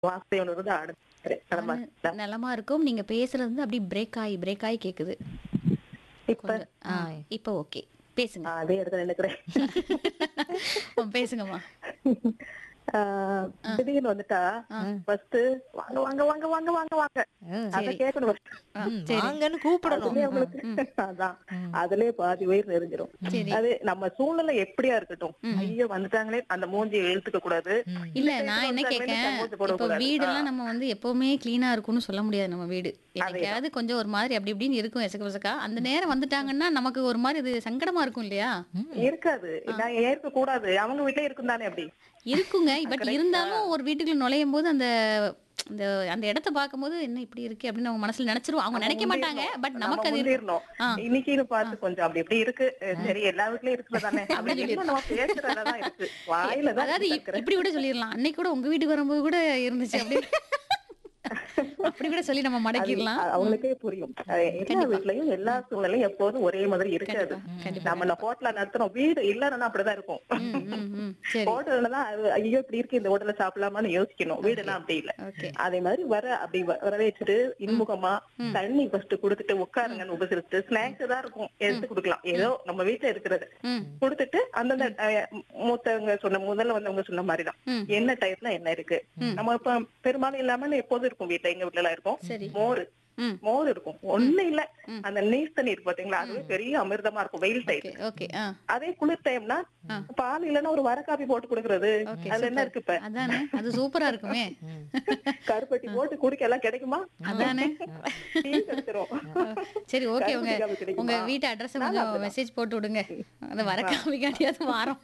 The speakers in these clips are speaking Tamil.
வார்த்தை ஒன்று வந்து அடுத்து நம்ம ந- நலமா இருக்கும் நீங்க பேசுறது வந்து அப்படியே பிரேக் ஆகி பிரேக் ஆகி கேக்குது இப்ப கொஞ்சம் ஆ, இப்போ ஓகே பேசுங்க நான் அதே இடத்துல நினைக்கிறேன் ஆ, பேசுங்கம்மா ஆஹ் திடீர்னு வந்துட்டா ஃபர்ஸ்ட் வாங்க வாங்க வாங்க வாங்க வாங்க வாங்க அத கேட்கணும் first. ஆ, ம், சரி வாங்கன்னு கூப்பிடணும் அதுலயே அவங்களுக்கு அதான் அதுலயே பாதி வயிறு நெறிஞ்சிரும் சரி. அது நம்ம சூழ்நிலை எப்படியா இருக்கட்டும் ஐயோ வந்துட்டாங்களே அந்த மூஞ்சியை இழுத்துக்க கூடாது இல்ல நான் என்ன வந்துட்டாங்களே கேட்கேன் சங்கோச்சு இப்ப போடக்கூடாது. வீடெல்லாம் நம்ம வந்து எப்பவுமே கிளீனா இருக்கும்னு சொல்ல முடியாது நம்ம வீடு எனக்காவது கொஞ்சம் ஒரு மாதிரி அப்படி இப்படின்னு இருக்கும் எசக்க பசக்கா அந்த நேரம் வந்துட்டாங்கன்னா நமக்கு ஒரு மாதிரி இது சங்கடமா இருக்கும் இல்லையா இருக்காது நான் ஏற்க கூடாது அவங்க வீட்லயே இருக்கும் தானே அப்படி இருக்குங்க பட் இருந்தாலும் ஒரு வீட்டுக்குள்ள நுழையும் போது அந்த அந்த அந்த இடத்த பார்க்கும்போது என்ன இப்படி இருக்கு அப்படின்னு அவங்க மனசுல நினைச்சிருவோம் அவங்க நினைக்க மாட்டாங்க பட் நமக்கு அது இருக்கும். முந்திரணும் ஆ. இன்னைக்கு பார்த்து கொஞ்சம் அப்படி இப்படி இருக்கு சரி எல்லா வீட்லயும் இருக்குதானே அப்படி இன்னும் நம்ம பேசுறதுலதான் இருக்கு வாயில தான் அதாவது இருக்கு இப்- இப்படி கூட சொல்லிடலாம் அன்னைக்கு கூட உங்க வீட்டுக்கு வரும்போது கூட இருந்துச்சு அப்படி அப்படி கூட சொல்லி நம்ம மடக்கிடலாம் அது அவங்களுக்கே புரியும் அது எல்லா வீட்லயும் எல்லா சூழ்நிலையும் எப்போதும் ஒரே மாதிரி இருக்காது கண்டிப்பா, நம்ம ஹோட்டல்ல நடத்துறோம் வீடு இல்லன்னா அப்படிதான் இருக்கும் ம், ம், ம். சரி ஹோட்டல்ல தான் அது, ஐயோ இப்படி இருக்கு இந்த ஹோட்டல்ல சாப்பிடலாமான்னு யோசிக்கணும் வீடுலாம் அப்படி இல்ல ஓகே அதே மாதிரி வர அப்படி வ- வரவேற்றுட்டு இன்முகமா தண்ணி ஃபர்ஸ்ட் கொடுத்துட்டு உட்காருங்கன்னு உபசரிச்சுட்டு ஸ்நாக்ஸ் தான் இருக்கும் எடுத்து கொடுக்கலாம் ஏதோ நம்ம வீட்டுல இருக்கிறது ம் கொடுத்துட்டு அந்தந்த அஹ், மூத்தவங்க சொன்ன முதல்ல வந்தவங்க சொன்ன மாதிரிதான் ம். என்ன டயத்துல என்ன இருக்கு நம்ம இப்ப பெரும்பாலும் இல்லாம எப்போதும் இருக்கும் வீட்டுல எங்க வீட்டுல எல்லாம் இருக்கும் சரி மோர் ம் மோர் இருக்கும் ஒண்ணு இல்ல அந்த நீர் தண்ணி இருக்கு பாத்தீங்களா அதுவே பெரிய அமிர்தமா இருக்கும் வெயில் டைம் ஓகே ஓகே ஆ அதே குளிர் டைம்னா பால் இல்லைன்னா ஒரு வர காப்பி போட்டு கொடுக்கறது ஓகே அதுல என்ன இருக்கு இப்ப அதானே அது சூப்பரா இருக்குமே கருப்பட்டி போட்டு குடிக்க எல்லாம் கிடைக்குமா அதானே டீ கிடைச்சிரும் சரி ஓகே உங்க கருப்பட்டி காபி கிடைக்குமா? உங்க வீட்டு அட்ரஸ் கொஞ்சம் மெசேஜ் போட்டு விடுங்க அது வர காமிக்காட்டியாவது வாரம்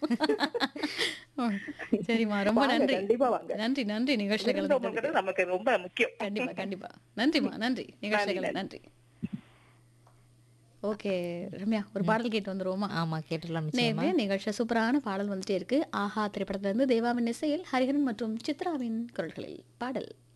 சரிம்மா ரொம்ப வாங்க, நன்றி கண்டிப்பா வாங்க நன்றி நன்றி நிகழ்ச்சியில கலந்துக்கிட்டதுக்கு விருந்தோம்பல்ங்கிறது நமக்கு ரொம்ப முக்கியம் கண்டிப்பா கண்டிப்பா நன்றிம்மா நன்றி நிகழ்ச்சியில நன்றி ஓகே ரம்யா ஒரு பாடல் கேட்டு வந்துருவோமா ஆமா கேட்டுடலாம் நிச்சயமா நேர்மையா நிகழ்ச்சி சூப்பரான பாடல் வந்துட்டே இருக்கு ஆஹா திரைப்படத்துல இருந்து தேவாவின் இசையில் ஹரிஹரன் மற்றும் சித்ராவின் குரல்களில் பாடல்